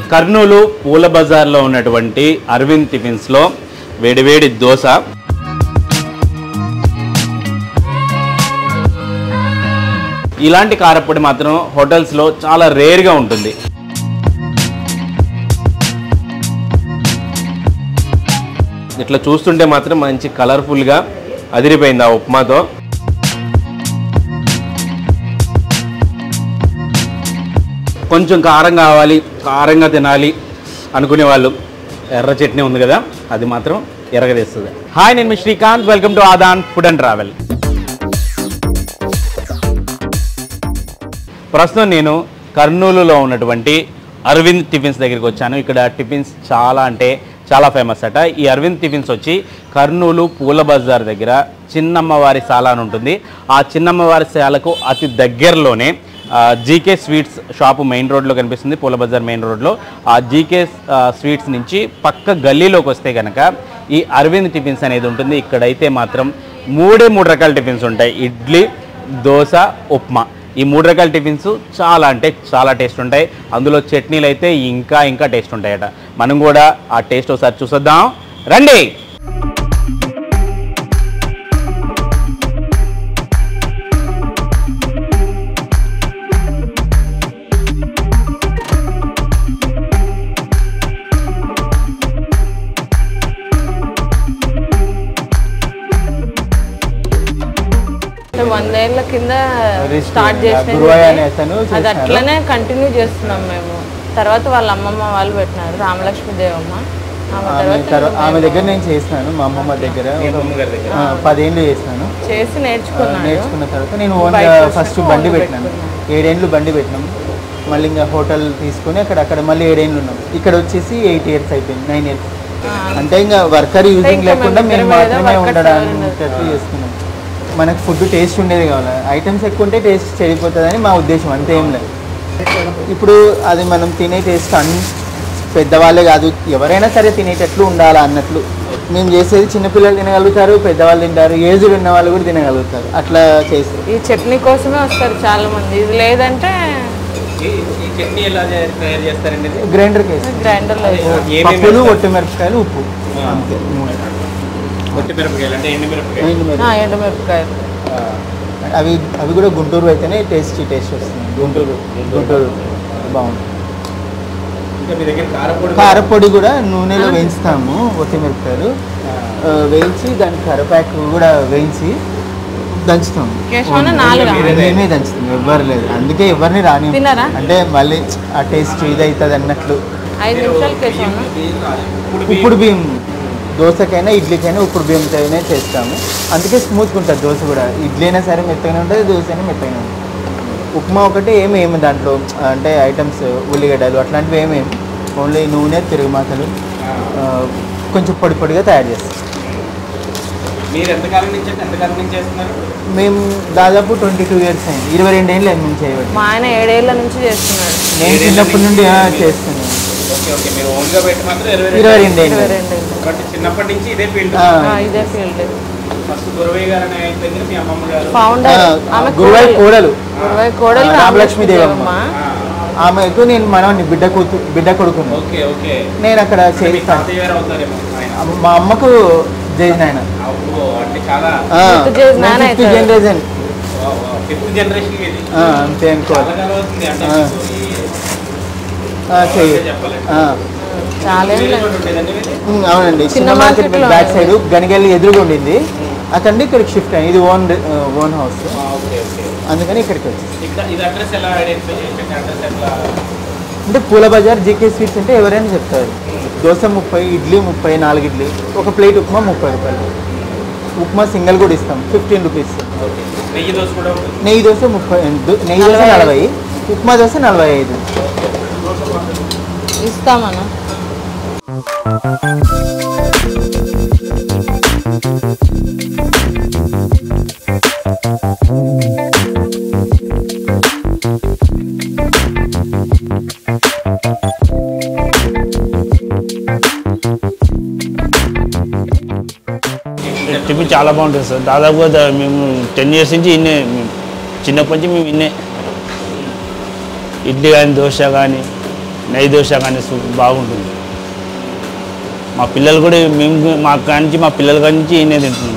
కర్నూలు పూల బజార్లో ఉన్నటువంటి అరవింద్ టిఫిన్స్లో వేడివేడి దోశ ఇలాంటి కారప్పొడి మాత్రం హోటల్స్లో చాలా రేర్గా ఉంటుంది ఇట్లా చూస్తుంటే మాత్రం మంచి కలర్ఫుల్గా అదిరిపోయింది ఆ ఉప్మాతో కొంచెం కారం కావాలి కారంగా తినాలి అనుకునే వాళ్ళు ఎర్ర చట్నీ ఉంది కదా అది మాత్రం ఎరగదీస్తుంది హాయ్ నేను మీ Srikanth welcome to Aadan food and travel ప్రస్తుతం నేను కర్నూలులో ఉన్నటువంటి అరవింద్ టిఫిన్స్ దగ్గరికి వచ్చాను ఇక్కడ టిఫిన్స్ చాలా అంటే చాలా ఫేమస్ అట ఈ అరవింద్ టిఫిన్స్ వచ్చి కర్నూలు పూల బజార్ దగ్గర చిన్నమ్మవారి శాల అని ఉంటుంది ఆ చిన్నమ్మవారి శాలకు అతి దగ్గరలోనే జీకే స్వీట్స్ షాపు మెయిన్ రోడ్లో కనిపిస్తుంది పూల బజార్ మెయిన్ రోడ్లో ఆ జీకే స్వీట్స్ నుంచి పక్క గల్లీలోకి వస్తే కనుక ఈ అరవింద్ టిఫిన్స్ అనేది ఉంటుంది ఇక్కడైతే మాత్రం మూడే మూడు రకాల టిఫిన్స్ ఉంటాయి ఇడ్లీ దోశ ఉప్మా ఈ మూడు రకాల టిఫిన్స్ చాలా అంటే చాలా టేస్ట్ ఉంటాయి అందులో చట్నీలు అయితే ఇంకా ఇంకా టేస్ట్ ఉంటాయట మనం కూడా ఆ టేస్ట్ ఒకసారి చూసొద్దాం రండి వందేళ్ల కింద Restaurant, స్టార్ట్ ఆ చేసిన గురువయ్య అనే అతను అది చేశారు. అట్లనే కంటిన్యూ చేస్తున్నాం మేము తర్వాత వాళ్ళ అమ్మమ్మ వాళ్ళు పెట్టినారు రామలక్ష్మి దేవమ్మ ఆమె ఆమె తర్వాత తర్వా- ఆమె దగ్గర నేను చేసినాను మా అమ్మమ్మ దగ్గర ఆ, పదేళ్ళు చేసినాను చేసి ఆ, నేర్చుకున్నాను నేర్చుకున్న తర్వాత నేను ఓన్ బయట ఫస్ట్ వచ్చినాక బండి ఓన్ పెట్టినాను పెట్టుకున్నాను. ఏడేండ్లు బండి పెట్టినాం మళ్ళీ ఇంకా హోటల్ తీసుకొని అక్కడ అక్కడ మళ్ళీ ఏడేండ్లు ఉన్నాం ఇక్కడ వచ్చేసి ఎయిట్ ఇయర్స్ అయిపోయింది నైన్ ఇయర్స్ ఆ, అంటే ఇంకా వర్కర్ యూజింగ్ ఇంకా లేకుండా మేము మేము ఇద్దరం ఏదో మాత్రమే workers ఉండడానికి ఎవరైనా చేసుకున్నాం మనకు ఫుడ్ టేస్ట్ ఉండేది కావాలి ఐటమ్స్ ఎక్కువ ఉంటే టేస్ట్ చెడిపోతుందని మా ఉద్దేశం అంతే ఏం లేదు ఇప్పుడు అది మనం తినే టేస్ట్ అన్ పెద్దవాళ్ళే కాదు ఎవరైనా సరే తినేటట్లు ఉండాలా అన్నట్లు మేము చేసేది చిన్నపిల్లలు తినగలుగుతారు పెద్దవాళ్ళు తింటారు ఏజ్డ్ ఉన్న వాళ్ళు కూడా తినగలుగుతారు అట్లా చేస్తారు ఈ చట్నీ కోసమే వస్తారు చాలా మంది ఇది లేదంటే ఈ చట్నీ ఎలా తయారు చేస్తారండి గ్రైండర్కి వేస్తాం గ్రైండర్లో ఏమేమి పప్పులు వేస్తారు? ఒట్టి మిరపకాయలు ఉప్పు ఆ. అంతే మూడు. ఒట్టి మిరపకాయలు అంటే ఎండు మిరపకాయలు ఎండు మిరపకాయలు. ఎండుమిరపకాయలు అవి అవి కూడా గుంటూరు అయితేనే టేస్టీ టేస్ట్ వస్తుంది గుంటూరు గుంటూరు బాగుంటుంది ఇంకా మీ దగ్గర కారపొడి కారపొడి కూడా నూనెలో వేయించుతాము ఒత్తిమిరపకాయలు ఆ, వేయించి దాని కరపాకు కూడా వేయించి దంచుతాము కేశవన్న నాలుగా? మేమే దంచుతాం ఎవ్వరు లేదు అందుకే ఎవరిని రాని తినరా? అంటే మళ్ళీ ఆ టేస్ట్ ఇది అవుతుంది అన్నట్లు ఐదు నిమిషాలు కేశవన్న ఉప్పుడు బియ్యం దోశకైనా ఇడ్లీకైనా ఉప్పుడు బియ్యంతోనే చేస్తాము అందుకే స్మూత్గా ఉంటుంది దోశ కూడా ఇడ్లీ అయినా సరే మెత్తగానే ఉంటుంది దోశ అయినా మెత్తగానే ఉంటుంది ఉప్మా ఒకటి ఏమి ఏమి దాంట్లో అంటే ఐటమ్స్ ఉల్లిగడ్డలు అట్లాంటివి ఏమేమి ఓన్లీ నూనె తిరుగుమాతలు ఆ, కొంచెం పొడి పొడిగా తయారు చేస్తాం మీరు ఎంతకాలం నుంచి ఎంతకాలం నుంచి చేస్తున్నారు మేము దాదాపు ట్వంటీ టూ ఇయర్స్ అయింది ఇరవై రెండు ఏళ్ళు అయింది మేము చేయబట్టి మా ఆయన ఏడేళ్ల నుంచి చేస్తున్నాడు నేను చిన్నప్పటి నుండి ఆ, చేస్తున్నాను ఓకే ఓకే మీరు ఓన్గా పెట్టి మాత్రం ఇరవై ఇరవై రెండు ఇరవై ఏళ్ళు రెండు ఏళ్ళు. బట్ చిన్నప్పటి నుంచి ఇదే ఫీల్డ్ ఆ, ఆ, ఇదే ఫీల్డ్ ఫస్ట్ గురవయ్య గారు అనే ఆయన దగ్గర మీ అమ్మమ్మ గారు ఫౌండర్ ఆ, ఆమె గురువారి కోడలు గురువారి కోడలు ఆ, రామలక్ష్మి దేవమ్మ ఆ, ఆమెకు నేను మనవని బిడ్డ కూతు బిడ్డ కొడుకున్నాను ఓకే ఓకే నేను అక్కడ మీ చేస్తాను తాతయ్య గారు అవుతారేమో ఆయన మా అమ్మకు జై నాయన అబ్బో, అంటే చాలా Fifth generation నాన్న ఫిఫ్త్ అవుతాడు. జనరేషన్ ఫిఫ్త్ జనరేషన్ ఇది అంతే అనుకోవాలి చాలా కాలం అవుతుంది అంటే ఆ. మీకు ఈ- ఆ, చెయ్యి చెప్పాలి ఆ, చాలా ఏం వేరే లేదు. కూడా ఉండేదండి ఇది? ఉమ్, అవునండి చిన్న చిన్న మార్కెట్ మార్కెట్లో బ్యాక్ సైడ్ గనిగల్లి ఎదురుగా ఉండింది అక్కడ నుండి ఇక్కడికి షిఫ్ట్ అయ్యింది ఇది ఓన్ ఓన్ హౌస్ ఆ, ఓకే ఓకే అందుకని ఇక్కడికి వచ్చి ఇక్కడ ఇది అడ్రస్ ఎలా ఐడెంటిఫై చేయండి అడ్రస్ ఎట్లా అంటే పూల బజార్ జీకే స్వీట్స్ అంటే ఎవరైనా చెప్తారు దోశ ముప్పై ఇడ్లీ ముప్పై నాలుగు ఇడ్లీ ఒక ప్లేట్ ఉప్మా ముప్పై రూపాయలు ఉప్మా సింగిల్ కూడా ఇస్తాం ఫిఫ్టీన్ రూపీస్ ఓకే నెయ్యి దోశ కూడా ఉంటుంది నెయ్యి దోశ ముప్పై దో- నెయ్యి దోశ నలభై నలభై ఉప్మా దోశ నలభై ఐదు ఇస్తామన్నా టిఫిన్ చాలా బాగుంటుంది సార్ దాదాపుగా దా- మేము టెన్ ఇయర్స్ నుంచి ఇన్నే మేము చిన్నప్పటి నుంచి మేము ఇన్నే ఇడ్లీ కానీ దోశ కానీ నెయ్యి దోశ కానీ సూప్ బాగుంటుంది మా పిల్లలు కూడా మేము మా కానించి మా పిల్లల కానించి ఈయనే తింటున్నాం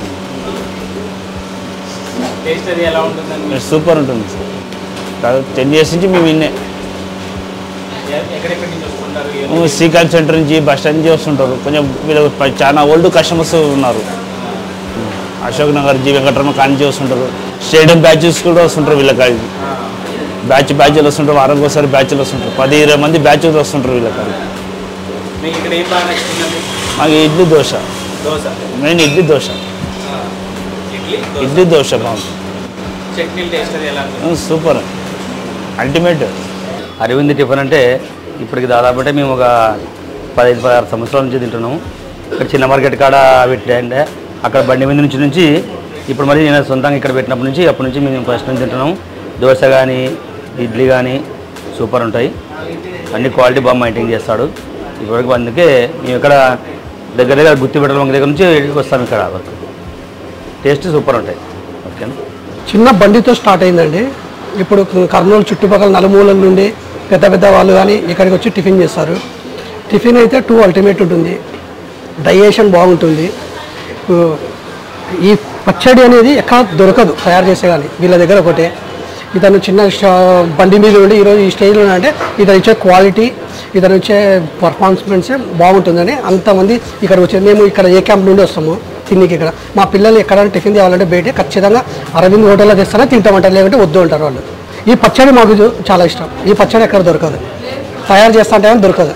టేస్ట్ అది ఎలా ఉంటుందండి సూపర్ ఉంటుంది సార్ టెన్ ఇయర్స్ నుంచి మేము ఇన్నే ఎక్కడెక్కడి నుంచి వస్తుంటారు శ్రీకాంత్ సెంటర్ నుంచి బస్ స్టాండ్ నుంచి వస్తుంటారు కొంచెం వీళ్ళు ప- చాలా ఓల్డ్ కస్టమర్స్ ఉన్నారు అశోక్ నగర్ జీ వెంకటరమ కానించి వస్తుంటారు స్టేడియం బ్యాచెస్ కూడా వస్తుంటారు వీళ్ళ కాడికి బ్యాచ్ బ్యాచ్లు వస్తుంటారు వారానికి ఒకసారి బ్యాచ్లు వస్తుంటారు పది ఇరవై మంది బ్యాచ్లు వస్తుంటారు వీళ్ళ కాడికి మీకు ఇక్కడ ఏం బాగా నచ్చిందండి మాకు ఇడ్లీ దోశ దోశ మెయిన్ ఇడ్లీ దోశ ఇడ్లీ ఇడ్లీ దోశ బాగుంటుంది చట్నీ టేస్ట్ అది ఎలా సూపర్ అల్టిమేట్ అరవింద్ టిఫిన్ అంటే ఇప్పటికి దాదాపు అంటే మేము ఒక పదహైదు పదహారు సంవత్సరాల నుంచి తింటున్నాము ఇక్కడ చిన్న మార్కెట్ కాడ పెట్టండి అక్కడ బండి మీద నుంచి నుంచి ఇప్పుడు మరి నేను సొంతంగా ఇక్కడ పెట్టినప్పటి నుంచి అప్పటి నుంచి మేము ఫస్ట్ నుంచి తింటున్నాము దోశ కానీ ఇడ్లీ కానీ సూపర్ ఉంటాయి అన్ని క్వాలిటీ బాగా మెయింటైన్ చేస్తాడు ఇప్పటివరకు అందుకే మేము ఇక్కడ దగ్గర దగ్గర గుత్తి పెట్టడం దగ్గర నుంచి వస్తాం ఇక్కడ వరకు టేస్ట్ సూపర్ ఉంటాయి ఓకేనా చిన్న బండితో స్టార్ట్ అయిందండి ఇప్పుడు కర్నూలు చుట్టుపక్కల నలుమూలల నుండి పెద్ద పెద్ద వాళ్ళు కానీ ఇక్కడికి వచ్చి టిఫిన్ చేస్తారు టిఫిన్ అయితే టూ అల్టిమేట్ ఉంటుంది డైజెషన్ బాగుంటుంది ఇప్పుడు ఈ పచ్చడి అనేది ఎక్కడ దొరకదు తయారు చేసే కానీ వీళ్ళ దగ్గర ఒకటే ఇతను చిన్న షా- బండి మీద ఉండి ఈరోజు ఈ స్టేజ్లో అంటే ఇతను ఇచ్చే క్వాలిటీ ఇతను ఇచ్చే పర్ఫార్మెన్స్ బాగుంటుందని అంతమంది ఇక్కడ వచ్చే మేము ఇక్కడ ఏ క్యాంప్ నుండి వస్తాము తిన్నికి ఇక్కడ మా పిల్లలు ఎక్కడైనా టిఫిన్ తేవాలంటే బయట ఖచ్చితంగా అరవింద్ హోటల్లో తెస్తారా తింటామంటారు లేకుంటే వద్దు అంటారు వాళ్ళు ఈ పచ్చడి మాకు చూ- చాలా ఇష్టం ఈ పచ్చడి ఎక్కడ దొరకదు తయారు చేస్తా అంటే కానీ దొరకదు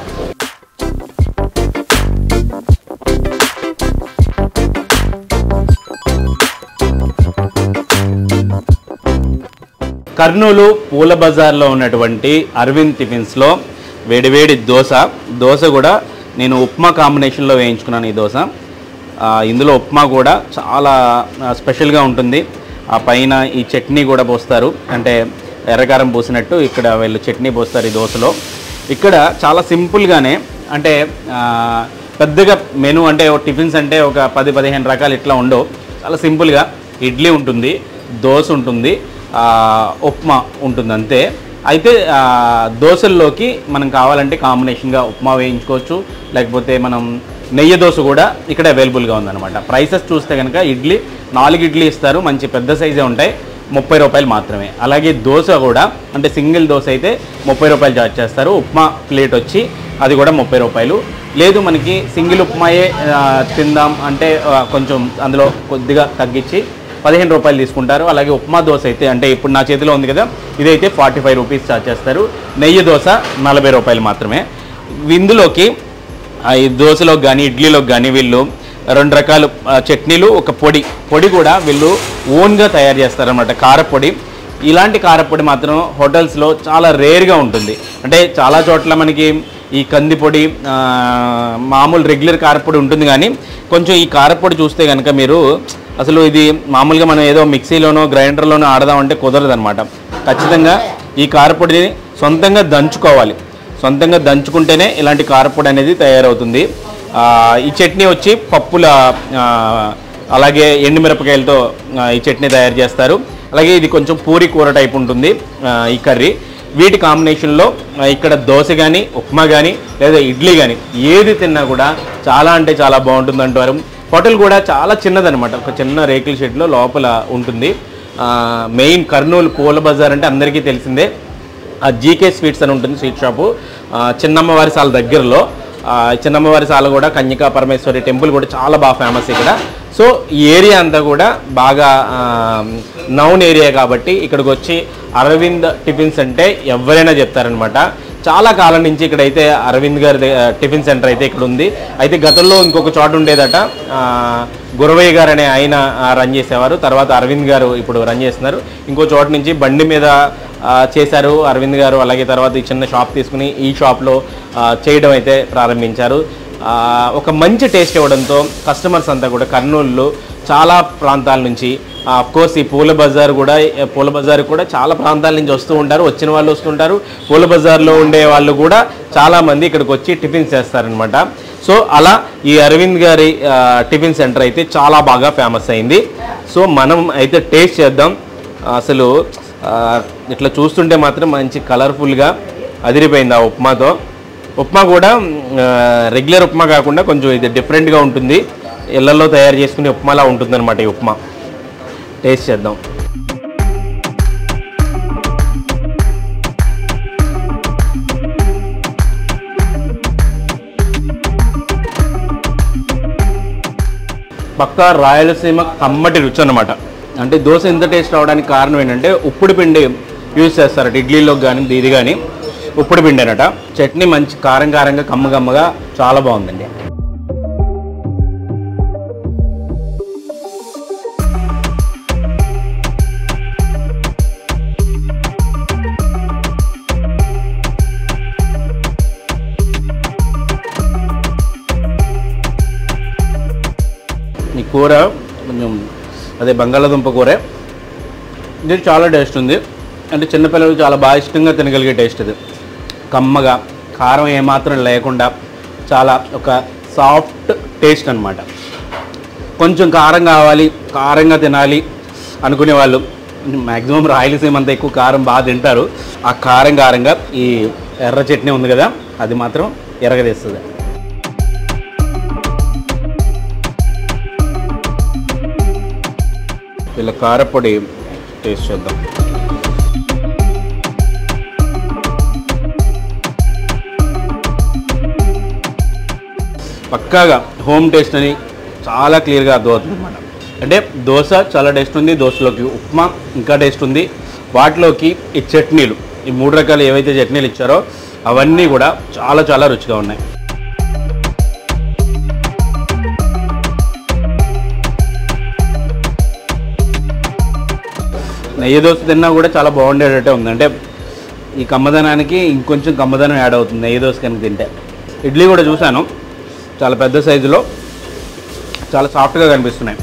కర్నూలు పూల బజార్లో ఉన్నటువంటి అరవింద్ టిఫిన్స్లో వేడివేడి దోశ దోశ కూడా నేను ఉప్మా కాంబినేషన్లో వేయించుకున్నాను ఈ దోశ ఆ, ఇందులో ఉప్మా కూడా చాలా ఆ, స్పెషల్గా ఉంటుంది ఆ పైన ఈ చట్నీ కూడా పోస్తారు అంటే ఎర్రకారం పోసినట్టు ఇక్కడ వీళ్ళు చట్నీ పోస్తారు ఈ దోశలో ఇక్కడ చాలా సింపుల్గానే అంటే ఆ, పెద్దగా మెను అంటే ఓ టిఫిన్స్ అంటే ఒక పది పదిహేను రకాలు ఇట్లా ఉండవు చాలా సింపుల్గా ఇడ్లీ ఉంటుంది దోశ ఉంటుంది ఆ, ఉప్మా ఉంటుంది అంతే అయితే ఆ, దోశల్లోకి మనం కావాలంటే కాంబినేషన్గా ఉప్మా వేయించుకోవచ్చు లేకపోతే మనం నెయ్యి దోశ కూడా ఇక్కడ అవైలబుల్గా ఉందన్నమాట ప్రైసెస్ చూస్తే కనుక ఇడ్లీ నాలుగు ఇడ్లీ ఇస్తారు మంచి పెద్ద సైజే ఉంటాయి ముప్పై రూపాయలు మాత్రమే అలాగే దోశ కూడా అంటే సింగిల్ దోశ అయితే ముప్పై రూపాయలు చార్జ్ చేస్తారు ఉప్మా ప్లేట్ వచ్చి అది కూడా ముప్పై రూపాయలు లేదు మనకి సింగిల్ ఉప్మాయే ఆ, తిందాం అంటే ఆ, కొంచెం అందులో కొద్దిగా తగ్గించి పదిహేను రూపాయలు తీసుకుంటారు అలాగే ఉప్మా దోశ అయితే అంటే ఇప్పుడు నా చేతిలో ఉంది కదా ఇదైతే ఫార్టీ ఫైవ్ రూపీస్ చార్జ్ చేస్తారు నెయ్యి దోశ నలభై రూపాయలు మాత్రమే ఇందులోకి ఆ, ఈ దోశలోకి కానీ ఇడ్లీలోకి కానీ వీళ్ళు రెండు రకాల ఆ, చట్నీలు ఒక పొడి పొడి కూడా వీళ్ళు ఓన్గా తయారు చేస్తారన్నమాట కారపొడి ఇలాంటి కారపొడి మాత్రం హోటల్స్లో చాలా రేర్గా ఉంటుంది అంటే చాలా చోట్ల మనకి ఈ కంది పొడి ఆ, మామూలు రెగ్యులర్ కారపొడి ఉంటుంది కానీ కొంచెం ఈ కారపొడి చూస్తే కనుక మీరు అసలు ఇది మామూలుగా మనం ఏదో మిక్సీలోనో గ్రైండర్లోనో ఆడదామంటే కుదరదు అనమాట ఖచ్చితంగా ఈ కారపొడిని సొంతంగా దంచుకోవాలి సొంతంగా దంచుకుంటేనే ఇలాంటి కారపొడి అనేది తయారవుతుంది ఆ, ఈ చట్నీ వచ్చి పప్పుల ఆ, అలాగే ఎండుమిరపకాయలతో ఆ, ఈ చట్నీ తయారు చేస్తారు అలాగే ఇది కొంచెం పూరి కూర టైప్ ఉంటుంది ఆ, ఈ కర్రీ వీటి కాంబినేషన్లో ఆ, ఇక్కడ దోశ కానీ ఉప్మా కానీ లేదా ఇడ్లీ కానీ ఏది తిన్నా కూడా చాలా అంటే చాలా బాగుంటుంది అంటారు హోటల్ కూడా చాలా చిన్నదనమాట ఒక చిన్న రేకుల షెడ్లో లోపల ఉంటుంది ఆ, మెయిన్ కర్నూలు పూల బజార్ అంటే అందరికీ తెలిసిందే ఆ జీకే స్వీట్స్ అని ఉంటుంది స్వీట్ షాపు ఆ, చిన్నమ్మవారి సాల దగ్గరలో ఆ, చిన్నమ్మవారి సాల కూడా కన్యకా పరమేశ్వరి టెంపుల్ కూడా చాలా బాగా ఫేమస్ ఇక్కడ సో ఈ ఏరియా అంతా కూడా బాగా నౌన్ ఏరియా కాబట్టి ఇక్కడికి వచ్చి అరవింద్ టిఫిన్స్ అంటే ఎవరైనా చెప్తారనమాట చాలా కాలం నుంచి ఇక్కడైతే అరవింద్ గారి ద- టిఫిన్ సెంటర్ అయితే ఇక్కడ ఉంది అయితే గతంలో ఇంకొక చోట ఉండేదట ఆ, గురవయ్య గారు అనే ఆయన ఆ, రన్ చేసేవారు తర్వాత అరవింద్ గారు ఇప్పుడు రన్ చేస్తున్నారు ఇంకో చోట నుంచి బండి మీద ఆ, చేశారు అరవింద్ గారు అలాగే తర్వాత ఈ చిన్న షాప్ తీసుకుని ఈ షాప్లో ఆ, చేయడం అయితే ప్రారంభించారు ఆ, ఒక మంచి టేస్ట్ ఇవ్వడంతో కస్టమర్స్ అంతా కూడా కర్నూలులో చాలా ప్రాంతాల నుంచి కోర్స్ ఈ పూల బజార్ కూడా ఏ, పూల బజార్ కూడా చాలా ప్రాంతాల నుంచి వస్తూ ఉంటారు వచ్చిన వాళ్ళు వస్తుంటారు పూల బజార్లో ఉండే వాళ్ళు కూడా చాలామంది ఇక్కడికి వచ్చి టిఫిన్స్ చేస్తారనమాట సో అలా ఈ అరవింద్ గారి ఆ, టిఫిన్ సెంటర్ అయితే చాలా బాగా ఫేమస్ అయింది సో మనం అయితే టేస్ట్ చేద్దాం అసలు ఆ, ఇట్లా చూస్తుంటే మాత్రం మంచి కలర్ఫుల్గా అదిరిపోయింది ఆ ఉప్మాతో ఉప్మా కూడా రెగ్యులర్ ఉప్మా కాకుండా కొంచెం ఇది డిఫరెంట్గా ఉంటుంది ఇళ్లలో తయారు చేసుకునే ఉప్మాలా ఉంటుందన్నమాట ఈ ఉప్మా టేస్ట్ చేద్దాం పక్కా రాయలసీమ కమ్మటి రుచి అనమాట అంటే దోశ ఎంత టేస్ట్ రావడానికి కారణం ఏంటంటే ఉప్పుడు పిండి యూజ్ చేస్తారట ఇడ్లీలోకి కానీ ఇది కానీ ఉప్పుడు పిండి అనట చట్నీ మంచి కారం కారంగా కమ్మ కమ్మగా చాలా బాగుందండి ఈ కూర కొంచెం అదే బంగాళాదుంప కూర ఇది చాలా టేస్ట్ ఉంది అంటే చిన్నపిల్లలు చాలా బాగా ఇష్టంగా తినగలిగే టేస్ట్ ఇది కమ్మగా కారం ఏమాత్రం లేకుండా చాలా ఒక సాఫ్ట్ టేస్ట్ అన్నమాట కొంచెం కారం కావాలి కారంగా తినాలి అనుకునే వాళ్ళు మ్యాక్సిమం రాయలసీమ అంతా ఎక్కువ కారం బాగా తింటారు ఆ కారం కారంగా ఈ ఎర్ర చట్నీ ఉంది కదా అది మాత్రం ఎరగదీస్తుంది వీళ్ళ కారపొడి టేస్ట్ చేద్దాం పక్కాగా హోమ్ టేస్ట్ అని చాలా క్లియర్గా అర్థమవుతుంది అనమాట అంటే దోశ చాలా టేస్ట్ ఉంది దోశలోకి ఉప్మా ఇంకా టేస్ట్ ఉంది వాటిలోకి ఈ చట్నీలు ఈ మూడు రకాలు ఏవైతే చట్నీలు ఇచ్చారో అవన్నీ కూడా చాలా చాలా రుచిగా ఉన్నాయి నెయ్యి దోశ తిన్నా కూడా చాలా బాగుండేటట్టే ఉంది అంటే ఈ కమ్మదనానికి ఇంకొంచెం కమ్మదనం యాడ్ అవుతుంది నెయ్యి దోశ కనుక తింటే ఇడ్లీ కూడా చూశాను చాలా పెద్ద సైజులో చాలా సాఫ్ట్గా కనిపిస్తున్నాయి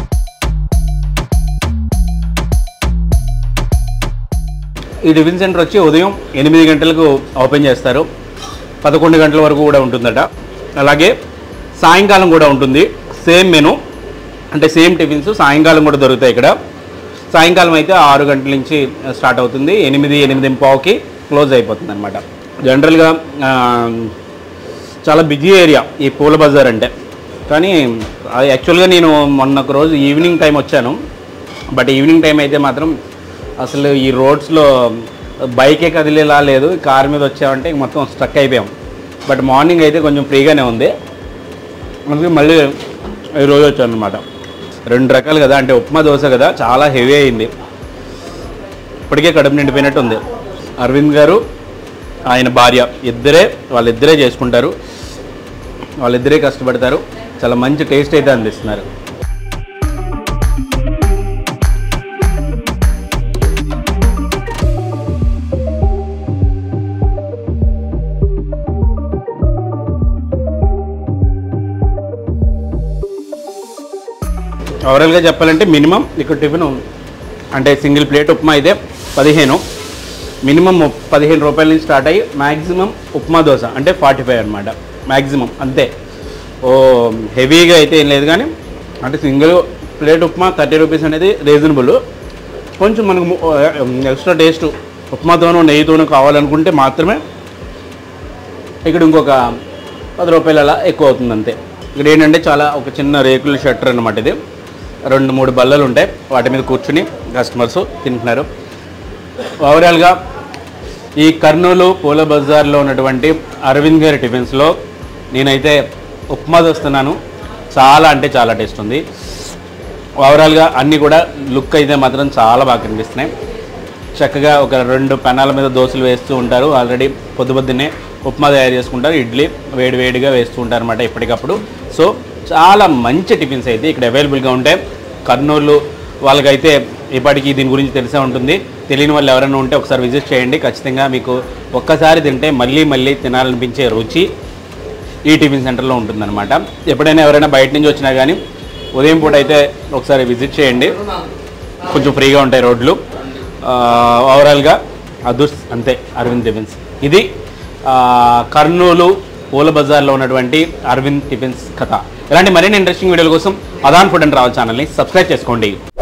ఈ టిఫిన్ సెంటర్ వచ్చి ఉదయం ఎనిమిది గంటలకు ఓపెన్ చేస్తారు పదకొండు గంటల వరకు కూడా ఉంటుందట అలాగే సాయంకాలం కూడా ఉంటుంది సేమ్ మెను అంటే సేమ్ టిఫిన్స్ సాయంకాలం కూడా దొరుకుతాయి ఇక్కడ సాయంకాలం అయితే ఆరు గంటల నుంచి స్టార్ట్ అవుతుంది ఎనిమిది ఎనిమిది పావుకి క్లోజ్ అయిపోతుంది అనమాట జనరల్గా ఆ, చాలా బిజీ ఏరియా ఈ పూల బజార్ అంటే కానీ అది యాక్చువల్గా నేను మొన్న ఒక రోజు ఈవినింగ్ టైం వచ్చాను బట్ ఈవినింగ్ టైం అయితే మాత్రం అసలు ఈ రోడ్స్లో బైకే కదిలేలా లేదు కార్ మీద వచ్చామంటే ఇంక మొత్తం స్ట్రక్ అయిపోయాం బట్ మార్నింగ్ అయితే కొంచెం ఫ్రీగానే ఉంది అందుకే మళ్ళీ ఈ రోజు వచ్చాను అనమాట రెండు రకాలు కదా అంటే ఉప్మా దోశ కదా చాలా హెవీ అయింది ఇప్పటికే కడుపు నిండిపోయినట్టు ఉంది అరవింద్ గారు ఆయన భార్య ఇద్దరే వాళ్ళిద్దరే చేసుకుంటారు వాళ్ళిద్దరే కష్టపడతారు చాలా మంచి టేస్ట్ అయితే అందిస్తున్నారు ఓవరాల్గా చెప్పాలంటే మినిమం ఇక్కడ టిఫిన్ అంటే సింగిల్ ప్లేట్ ఉప్మా అయితే పదిహేను మినిమం ముప్- పదిహేను రూపాయల నుంచి స్టార్ట్ అయ్యి మ్యాక్సిమం ఉప్మా దోశ అంటే ఫార్టీ ఫైవ్ అనమాట మ్యాక్సిమం అంతే ఓ హెవీగా అయితే ఏం లేదు కానీ అంటే single plate upma thirty rupees అనేది రీజనబుల్ కొంచెం మనకు ఎక్స్ట్రా టేస్ట్ ఉప్మాతోనూ నెయ్యితోనూ కావాలనుకుంటే మాత్రమే ఇక్కడ ఇంకొక పది రూపాయలు అలా ఎక్కువ అవుతుంది అంతే ఇక్కడ ఏంటంటే చాలా ఒక చిన్న రేకుల షట్టర్ అనమాట ఇది రెండు మూడు బల్లలు ఉంటాయి వాటి మీద కూర్చుని కస్టమర్స్ తింటున్నారు ఓవరాల్గా ఈ కర్నూలు పూల బజార్లో ఉన్నటువంటి అరవింద్ గారి టిఫిన్స్లో నేనైతే ఉప్మా దోస్తున్నాను చాలా అంటే చాలా టేస్ట్ ఉంది ఓవరాల్గా అన్నీ కూడా లుక్ అయితే మాత్రం చాలా బాగా కనిపిస్తున్నాయి చక్కగా ఒక రెండు పెనాల మీద దోశలు వేస్తూ ఉంటారు ఆల్రెడీ పొద్దు పొద్దున్నే ఉప్మా తయారు చేసుకుంటారు ఇడ్లీ వేడి వేడిగా వేస్తూ ఉంటారు అనమాట ఎప్పటికప్పుడు సో చాలా మంచి టిఫిన్స్ అయితే ఇక్కడ అవైలబుల్గా ఉంటాయి కర్నూలు వాళ్ళకైతే ఇప్పటికీ దీని గురించి తెలిసే ఉంటుంది తెలియని వాళ్ళు ఎవరైనా ఉంటే ఒకసారి విజిట్ చేయండి ఖచ్చితంగా మీకు ఒక్కసారి తింటే మళ్ళీ మళ్ళీ తినాలనిపించే రుచి ఈ టిఫిన్ సెంటర్లో ఉంటుందన్నమాట ఎప్పుడైనా ఎవరైనా బయట నుంచి వచ్చినా కానీ ఉదయం పూట అయితే ఒకసారి విజిట్ చేయండి కొంచెం ఫ్రీగా ఉంటాయి రోడ్లు ఆ, ఓవరాల్గా అదుర్స్ అంతే అరవింద్ టిఫిన్స్ ఇది ఆ, కర్నూలు పూల బజార్లో ఉన్నటువంటి అరవింద్ టిఫిన్స్ కథ ఇలాంటి మరిన్ని ఇంట్రెస్టింగ్ వీడియోల కోసం అదాన్ ఫుడ్ అండ్ ట్రావెల్ ఛానల్ని సబ్స్క్రైబ్ చేసుకోండి